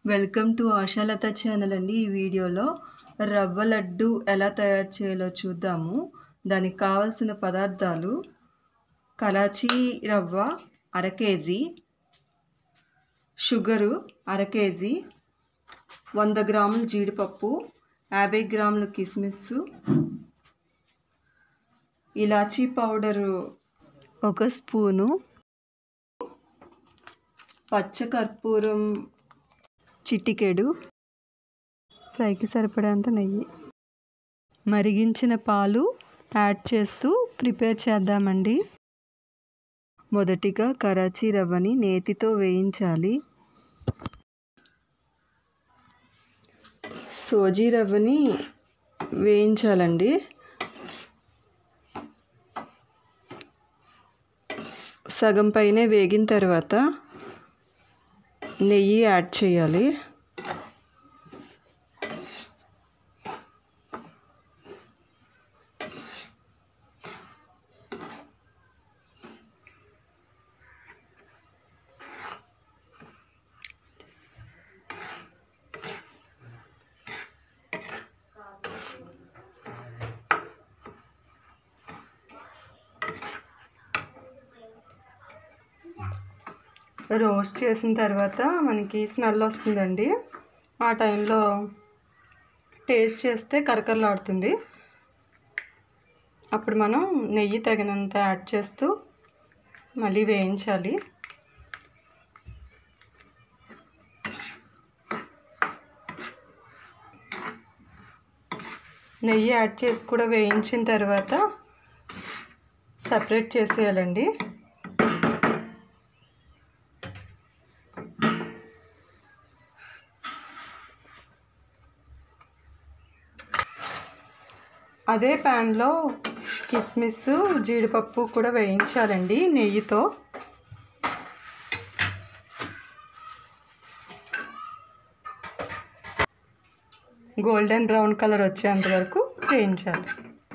welcome to ఆశాలత channel అండి ఈ వీడియోలో రవ్వ లడ్డు ఎలా తయారు చేయాలో చూద్దాము దానికి కావాల్సిన పదార్థాలు కలాచీ రవ్వ అర కేజీ షుగరు అర కేజీ వంద గ్రాములు జీడిపప్పు యాభై గ్రాములు కిస్మిస్ ఇలాచీ పౌడరు ఒక స్పూను పచ్చకర్పూరం చిటికెడు ఫ్రైకి సరిపడేంత నెయ్యి మరిగించిన పాలు యాడ్ చేస్తూ ప్రిపేర్ చేద్దామండి మొదటిగా కరాచీ రవ్వని నేతితో వేయించాలి సోజీ రవ్వని వేయించాలండి సగం పైనే వేగిన తర్వాత నెయ్యి యాడ్ చేయాలి రోస్ట్ చేసిన తర్వాత మనకి స్మెల్ వస్తుందండి ఆ టైంలో టేస్ట్ చేస్తే కరకరలాడుతుంది అప్పుడు మనం నెయ్యి తగినంత యాడ్ చేస్తూ మళ్ళీ వేయించాలి నెయ్యి యాడ్ చేసి కూడా వేయించిన తర్వాత సపరేట్ చేసేయాలండి అదే ప్యాన్లో కిస్మిస్ జీడిపప్పు కూడా వేయించాలండి నెయ్యితో గోల్డెన్ బ్రౌన్ కలర్ వచ్చేంత వరకు వేయించాలి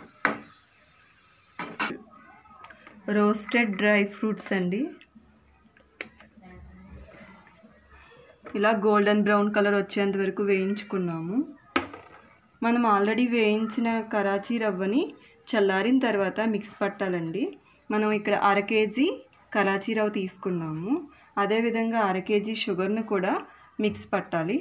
రోస్టెడ్ డ్రై ఫ్రూట్స్ అండి ఇలా గోల్డెన్ బ్రౌన్ కలర్ వచ్చేంత వరకు వేయించుకున్నాము మనం ఆల్రెడీ వేయించిన కరాచీ రవ్వని చల్లారిన తర్వాత మిక్స్ పట్టాలండి మనం ఇక్కడ అర కేజీ కరాచీ రవ్వ తీసుకున్నాము అదేవిధంగా అర కేజీ షుగర్ను కూడా మిక్స్ పట్టాలి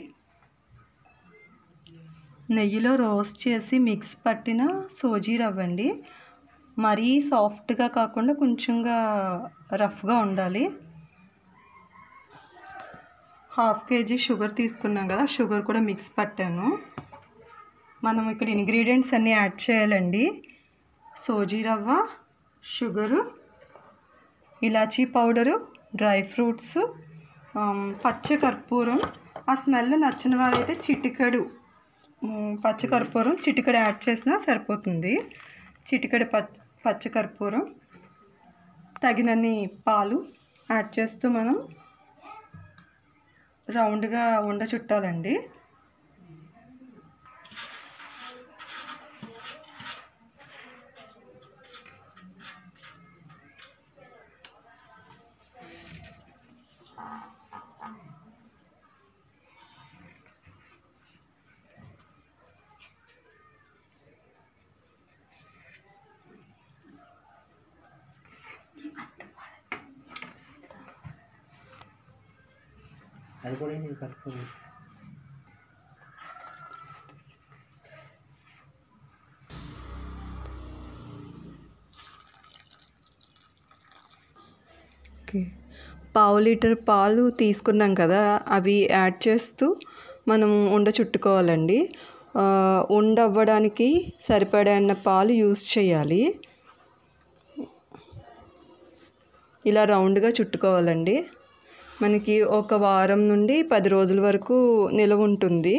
నెయ్యిలో రోస్ట్ చేసి మిక్స్ పట్టిన సోజీ రవ్వ అండి మరీ సాఫ్ట్గా కాకుండా కొంచెంగా రఫ్గా ఉండాలి హాఫ్ కేజీ షుగర్ తీసుకున్నాం కదా షుగర్ కూడా మిక్స్ పట్టాను మనం ఇక్కడ ఇంగ్రీడియంట్స్ అన్నీ యాడ్ చేయాలండి సోజీ రవ్వ షుగరు ఇలాచీ పౌడరు డ్రై ఫ్రూట్స్ పచ్చ కర్పూరం ఆ స్మెల్ నచ్చిన వారైతే చిటికెడు పచ్చ కర్పూరం చిటికెడు యాడ్ చేసినా సరిపోతుంది చిటికెడు పచ్చ పచ్చ కర్పూరం తగినన్ని పాలు యాడ్ చేస్తూ మనం రౌండ్గా ఉండ చుట్టాలండి అది కూడా నేను కట్టుకోను ఓకే పావు లీటర్ పాలు తీసుకున్నాం కదా అవి యాడ్ చేస్తూ మనం ఉండ చుట్టుకోవాలండి ఉండ అవ్వడానికి సరిపడన్న పాలు యూస్ చేయాలి ఇలా రౌండ్గా చుట్టుకోవాలండి మనకి ఒక వారం నుండి పది రోజుల వరకు నిలవ ఉంటుంది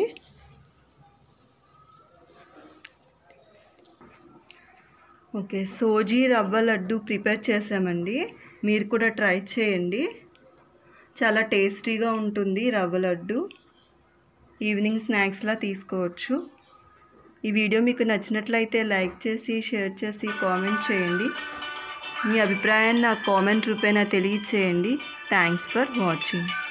ఓకే సోజీ రవ్వ లడ్డు ప్రిపేర్ చేసామండి మీరు కూడా ట్రై చేయండి చాలా టేస్టీగా ఉంటుంది రవ్వ లడ్డు ఈవినింగ్ స్నాక్స్లా తీసుకోవచ్చు ఈ వీడియో మీకు నచ్చినట్లయితే లైక్ చేసి షేర్ చేసి కామెంట్ చేయండి మీ అభిప్రాయాన్ని నా కామెంట్ రూపేణా తెలియచేయండి థ్యాంక్స్ ఫర్ వాచింగ్